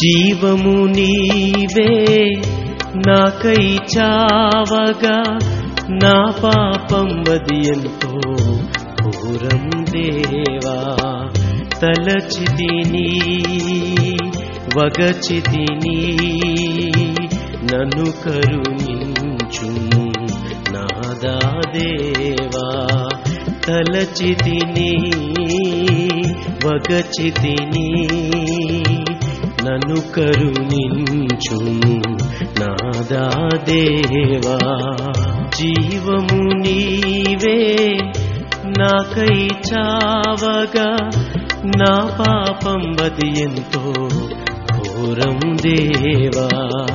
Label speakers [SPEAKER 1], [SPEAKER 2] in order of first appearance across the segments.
[SPEAKER 1] జీవము నీవే నాకై చావగా నా పాపం వది ఎంతో ఘోరం దేవా తలచితిని వగచితిని నన్ను కరుణించు నాదా దేవా తలచితిని వగచితిని నన్ను కరుణించు నాదా దేవా జీవము నీవే నాకై చావగా నా పాపం వది ఎంతో ఘోరం దేవా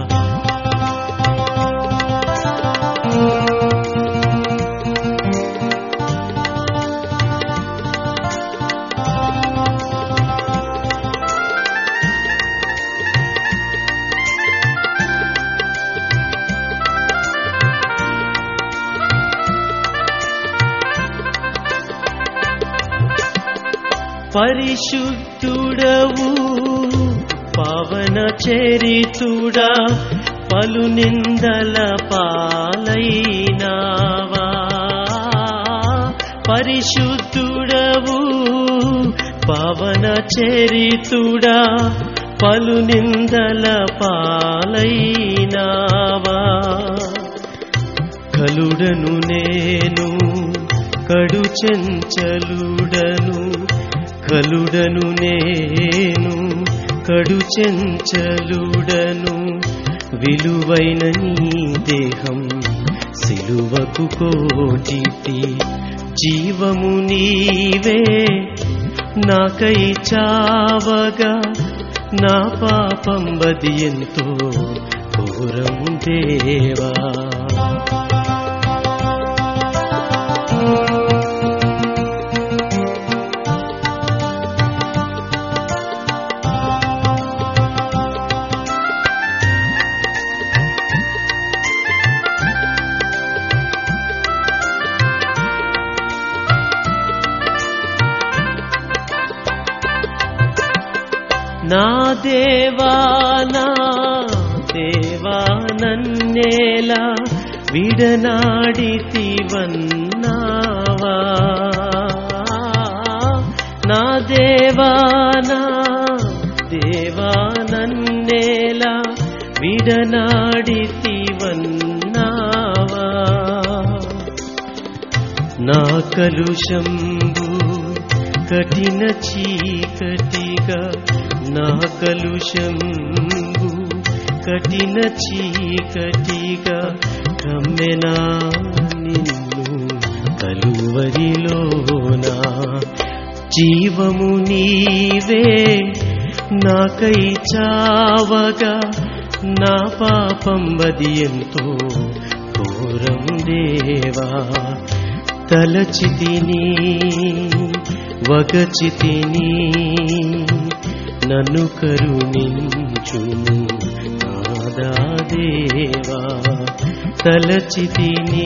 [SPEAKER 1] పరిశుద్ధుడవు పవన చరితుడా పలు నిందల పాలైనావా పరిశుద్ధుడవు పవన చరితుడా పలు నిందల పాలైనావా కలుడను నేను కడు చెంచలుడను కలుడను నేను కడు చెంచలుడను విలువైన నీ దేహం సిలువకు కోటితి జీవము నీవే నాకై చావగా నా పాపం బది ఎంతో ఘోరం దేవా నా దేవా నా దేవా నన్నేలా విడనాడితివన్నావా నా దేవా నా దేవా నన్నేలా విడనాడితివన్నావా నా కలుషంబు కఠిన చీకటిగా నా కలుషంబు కఠిన చీకటిగా కమ్మెనా నిన్ను కలువరిలోనా జీవము నీవే నాకై చావగా నా పాపం బది ఎంతో ఘోరం దేవా తలచితిని వగచితిని నన్ను కరుణించుము నాదా దేవా తలచితిని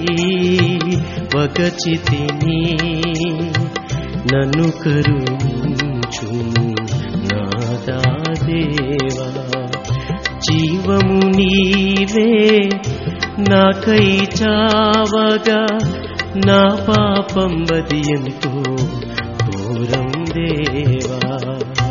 [SPEAKER 1] వగచితిని నన్ను కరుణించుము నాదా దేవా జీవము నీవే నాకై చావగా నా పాపం బది ఎంతో ఘోరం దేవా